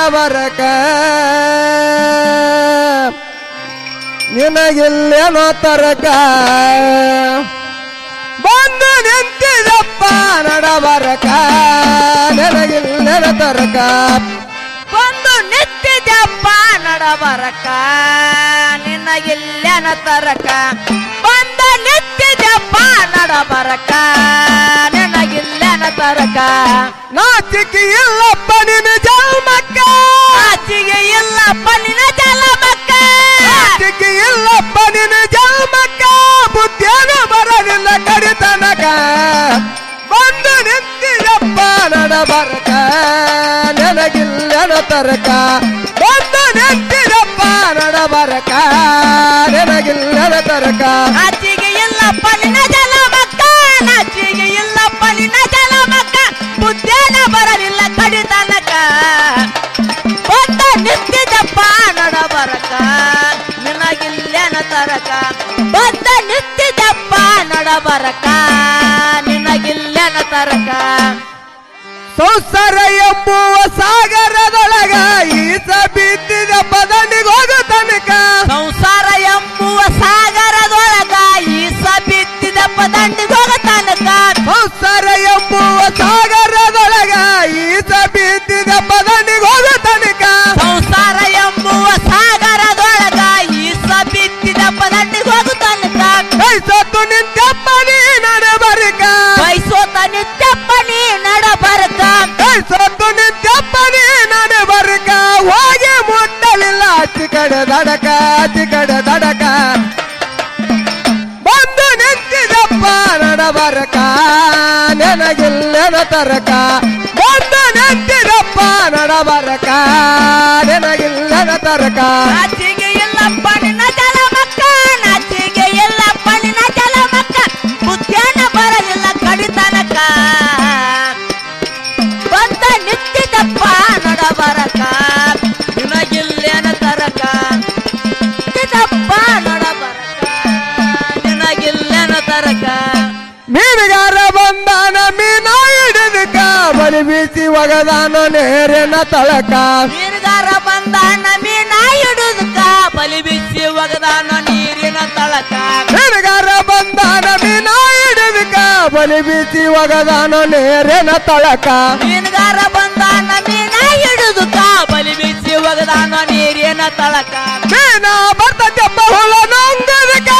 ನಡಬರಕ ನಿನಗಿಲ್ಲೇನೋ ತರಕ ಬಂದು ನಿಂತಿದಪ್ಪ ನಡಬರಕ ನಿನಗಿಲ್ಲೇನ ತರಕ ಬಂದು ನಿಂತಿದ್ದಪ್ಪ ನಡಬರಕ ನಿನಗಿಲ್ಲೆನ ತರಕ ಬಂದು ನಿಂತಿದ್ದಪ್ಪ ನಡಬರಕ ನಿನಗಿಲ್ಲೆನ ತರಕ ನಾಚಿಕೆ ಇಲ್ಲಪ್ಪ ನಿನ್ನ ಜನ್ಮಕ್ಕ ಆಚಿಗೆ ಇಲ್ಲಪ್ಪ ನಿನ ಜಲಮಕ್ಕ ನಾಚಿಕೆ ಇಲ್ಲಪ್ಪ ನಿನ್ನ ಜನ್ಮಕ್ಕ ಬುದ್ಧಿಯಾಗ ಬರಲಿಲ್ಲ ಕಡಿತನಕ ಬಂದು ನಿಂತಿದಪ್ಪ ನಡಬರಕ ನನಗಿಲ್ಲನ ತರಕ ಬಂದು ನಿಂತಿದಪ್ಪ ನಡಬರಕ ನನಗಿಲ್ಲನ ತರಕ ಆಚಿಗೆ ಇಲ್ಲಪ್ಪ ನಿನ ಜಲಮಕ್ಕ ನಾಚಿಗೆ ಇಲ್ಲಪ್ಪ ನಿನ ಜಲಮಕ್ಕ ಬುದ್ಧೇನ ಬರಲಿಲ್ಲ ಕಡಿತನಕ ಬಂದ ನಿಂತಿದ್ದಪ್ಪ ನಡಬರಕ ನಿನಗಿಲ್ಲೆನ ತರಕ ಬಂದ ನಿಂತಿದ್ದಪ್ಪ ನಡಬರಕ ನಿನಗಿಲ್ಲೆನ ತರಕ ಸಂಸಾರ ಎಂಬುವ ಸಾಗರದೊಳಗ ಈಸ ಬಿದ್ದಿದ ಪದನಿಗೋಗ ತನಕ ಸಂಸಾರ ಎಂಬುವ ಸಾಗರದೊಳಗ ಈಸ ಬಿತ್ತಿದ ಪದಂಡಿಗೋಗ ತನಕ ಸಂಸಾರ ಎಂಬುವ ಸಾಗರದೊಳಗ ಈಸ ಬಿದ್ದಿದ ಪದನಿಗೋಗ ತನಕ ಸಂಸಾರ ಎಂಬುವ ಸಾಗರದೊಳಗ ಈಸ ಬಿತ್ತಿದ ಪದಂಡಿಗೋಗ ತನಕ ಕೈ ಸತ್ತು ನಿಂತಪ್ಪ ನೀ ನಡಬರಿಕ ಬಯಸೋತ ನಿತ್ಯಪ್ಪ ನೀ ನಡಬರಕ ಕೈ ಸತ್ತು ನಿಂತಪ್ಪ ನೀ ನಡಬರಿಕ ಹೋಗಿ ಮುಟ್ಟಲಿಲ್ಲ ಅಚ್ಚಿ ಕಡೆ ದಡಕ ಅಚ್ಚಿ ಕಡೆ ದಡಕ ಬಂದು ನಿಂತಿದಪ್ಪ ನಡಬರಕ ನೆನಗಿಲ್ಲನ ತರಕ ಬಂದು ನಿಂತಿದಪ್ಪ ನಡಬರಕ ನೆನಗಿಲ್ಲನ ತರಕ ನಾಚಿಗೆ ಇಲ್ಲಪ್ಪ ನಿನ್ನ ಜಲಮಕ್ಕ ನಾಚಿಗೆ ಇಲ್ಲಪ್ಪ ನಿನ್ನ ಜಲಮಕ್ಕ ಬುದ್ಧಿಯನ್ನ ಬರಲಿಲ್ಲ ಕಡಿತನಕ ಬಂದ ನಿಂತಿದ್ದಪ್ಪ ನಡಬರಕ ನಿನಗಿಲ್ಲೇನ ತರಕ ನಿಂತಿದ್ದಪ್ಪ ನಡಬರಕ ನಿನಗಿಲ್ಲೇನ ತರಕ ಮೀನುಗಾರ ಬಂದಾನ ಮೀನ ಹಿಡಿದಕ ಬಲಿ ಬೀಸಿ ಒಗದಾನ ನೇರಿನ ತಳಕ ನೀರ್ಗಾರ ಬಂದಾನ ಮೀನ ಹಿಡುದಕ ಬಲಿ ಬಿಸಿ ಒಗದಾನ ನೀರಿನ ತಳಕ ಮೀನುಗಾರ ಬಂದಾನ ಮೀನ ಹಿಡಿದಕ ಬಲಿ ಬೀಸಿ ಒಗದಾನ ನೇರಿನ ತಳಕ ಮೀನುಗಾರ ಬಂದಾನ ಮೀನ ಹಿಡುದಕ ಬಲಿ ಬಿಸಿ ಒಗದಾನ ನೀರಿನ ತಳಕ ಮೀನ ಬರ್ತದಪ್ಪ ಹುಳ ನುಂಗದಕ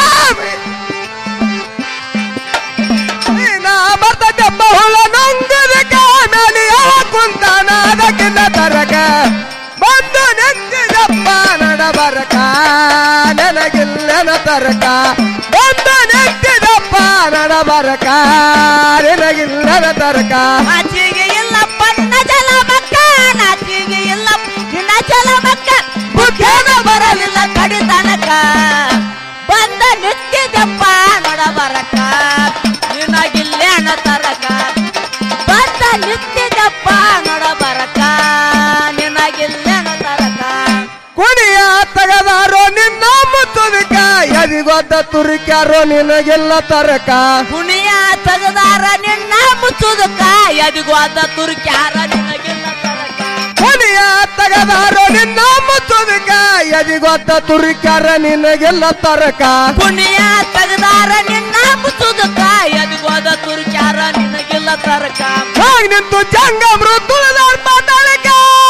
ಮೀನ ಬರ್ತದಪ್ಪ ಹುಳ ನುಂಗದಕ ನಾನು ಯಾವ ಕುಂತಾನ ಅದಕ್ಕಿಂತ ತರಕ ಬಂದು ನೆಚ್ಚಿದಪ್ಪ ನಡಬರಕ ನನಗಿಲ್ಲನ ತರಕ ಬಂದು ನೆಚ್ಚಿದಪ್ಪ ನಡಬರಕ ನಿನಗಿಲ್ಲನ ತರಕ ನಾಚಿಗೆ ಇಲ್ಲಪ್ಪ ನಿನ್ನ ಜಲ ಮಕ್ಕ ನಾಚಿಗೆ ಇಲ್ಲಪ್ಪ ನಿನ್ನ ಜಲ ಮಕ್ಕ ಬುದ್ಧೇನ ಬರಲಿಲ್ಲ ಕಡಿತನಕ ಬಂದ ನಿಂತಿದ್ದಪ್ಪ ನಡಬರಕ ನಿನಗಿಲ್ಲೇನ ತರಕ ಬಂದ ನಿಂತಿದ್ದಪ್ಪ ನಡಬರಕ ನಿನಗಿಲ್ಲೇನ ತರಕ ಕುಣಿಯ ತಗದಾರೋ ನಿನ್ನ ಮುತ್ತುದಕ ಎದಿಗೊದ್ದ ತುರಿಕ್ಯಾರೋ ನಿನಗೆಲ್ಲ ತರಕ ಕುಣಿಯ ತಗದಾರ ನಿನ್ನ ಮುಚ್ಚುದಕ್ಕ ಎದಿಗೋದ ತುರ್ಕ್ಯಾರ ನಿನಗಿಲ್ಲ ತರಕ ಕುಣಿಯ ತಗದಾರೋ ನಿನ್ನ ಮುತ್ತುದಕ ಎದಿಗೊದ್ದ ತುರಿಕ್ಯಾರ ನಿನಗೆಲ್ಲ ತರಕ ಪುಣ್ಯ ತೆಗ್ದಾರ ನಿನ್ನ ಮುಚ್ಚುದಕ್ಕ ಎದಿಗೋದ ತುರ್ಕ್ಯಾರ ನಿನಗಿಲ್ಲ ತರಕ ಹಾಗ್ ನಿಂತು ಜಂಗ ಮೃತುಳದಾರ ಪಾತಾಳಕ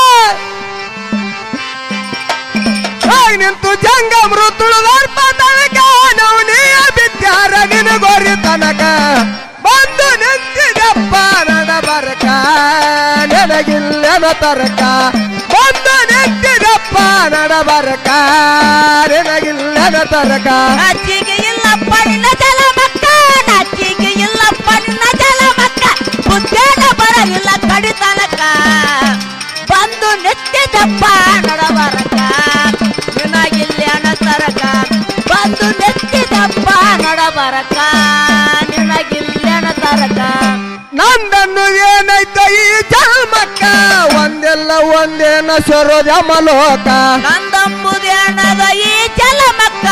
ಹಾಗ್ ನಿಂತು ಜಂಗ ಮೃತುಳದಾರ ಪಾತಾಳಕ ನಾವು ನೀಯ ಬಿದ್ದಾರ ನಿನಗೋರಿ ತನಕ ಬಂದು ನಿಂತಿದಪ್ಪ ನಡಬರಕ ನನಗಿಲ್ಲನ ತರಕ ಬಂದು ನಿಂತಿದಪ್ಪ ನಡಬರಕ ನಿನಗಿಲ್ಲನ ತರಕ ನಾಚಿಗೆ ಇಲ್ಲಪ್ಪ ನಿನ್ನ ಜಲ ಮಕ್ಕ ನಾಚಿಗೆ ಇಲ್ಲಪ್ಪ ನಿನ್ನ ಜಲ ಮಕ್ಕ ಬುದ್ಧೇನ ಬರಲಿಲ್ಲ ಕಡಿತನಕ ಬಂದು ನೆತ್ತಿದಪ್ಪ ನಡಬರಕ ನಿನಗಿಲ್ಲೇನ ತರಕ ಬಂದು ನೆತ್ತಿದಪ್ಪ ನಡಬರಕ ನಿನಗಿಲ್ಲೇನ ತರಕ ನಂದನ್ನು ಏನೈತ ಈ ಜನ್ಮಕ್ಕ ಒಂದೆಲ್ಲ ಒಂದೇನ ಸೊರೋದ ಮಲೋಕ ನಂದಂಬುದೇನದ ಈ ಜಲ ಮಕ್ಕ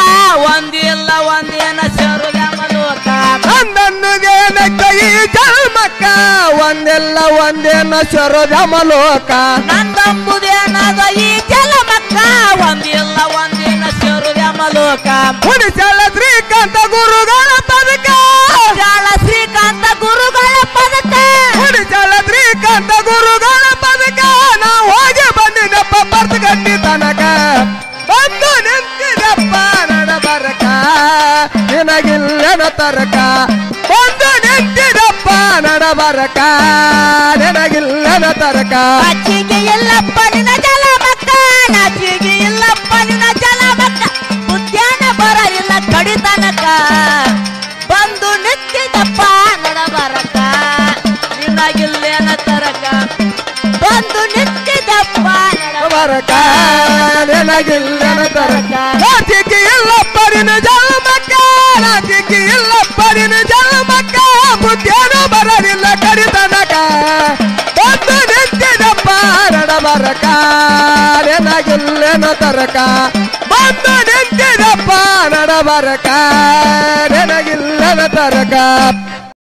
ಒಂದಿಲ್ಲ ಒಂದೇನ ಸೇರುದ ಮಲೋಕ ನಂದನ್ನು ಏನೈತ ಈ ಜನ್ಮಕ್ಕ ಒಂದೆಲ್ಲ ಒಂದೇನ ಶರೋಜಮಲೋಕ ನಂದಂಬುದೇನದ ಈ ಜಲಮಕ್ಕ ಒಂದಿಲ್ಲ ಒಂದಿನ ಸೇರುದ ಮಲೋಕ ಹುಡಿಸಲ ಶ್ರೀಕಾಂತ ಗುರುಗಳ ಪದಕ ಜಾಳ ಶ್ರೀಕಾಂತ ಗುರುಗಳ ಪದಕ ಹುಡಿಸಲ ಶ್ರೀಕಾಂತ ಗುರುಗಳ ಪದಕ ನಾ ಹೋಗಿ ಬಂದಿನಪ್ಪ ಪರ್ತಗಟ್ಟಿ ತನಕ ಬಂದು ನಿಂತಿದಪ್ಪ ನಡಬರಕ ನಿನಗಿಲ್ಲನ ತರಕ ಬಂದು ನಿಂತಿದಪ್ಪ ನಡಬರಕ ನಿನಗಿಲ್ಲನ ತರಕ ಅಚ್ಚಿಗೆ ಇಲ್ಲಪ್ಪ ನಿನ್ನ ಜಲಮಕ್ಕ ನಾಚಿಗೆ ಇಲ್ಲಪ್ಪ ನಿನ್ನ ಜಲಮಕ್ಕ ಉದ್ಯಾನ ಬರಲಿಲ್ಲ ಕಡಿತನಕ ಬಂದು ನಿಂತಿದ್ದಪ್ಪ ನಡಬರಕ ನಿನಗಿಲ್ಲೇನ ತರಕ ಬಂದು ನಿಂತಿದ್ದಪ್ಪ ಬರಕ ನಿನಗಿಲ್ಲನ ತರಕ ನಾಚಿಕೆ ಇಲ್ಲ ಪರಿನ ಜನ್ಮಕ್ಕ ನಾಚಿಕೆ ಇಲ್ಲ ಪರಿನ ಜನ್ಮಕ್ಕ ಬುದ್ಧಿಯನ್ನು ಬರಲಿಲ್ಲ ಕಡಿತನಕ ಒಂದು ನಿಂತಿದಪ್ಪ ನಡಬರಕ ನಿನಗಿಲ್ಲನ ತರಕ ಬಂದು ನಿಂತಿದಪ್ಪ ನಡಬರಕ ನಿನಗಿಲ್ಲನ ತರಕ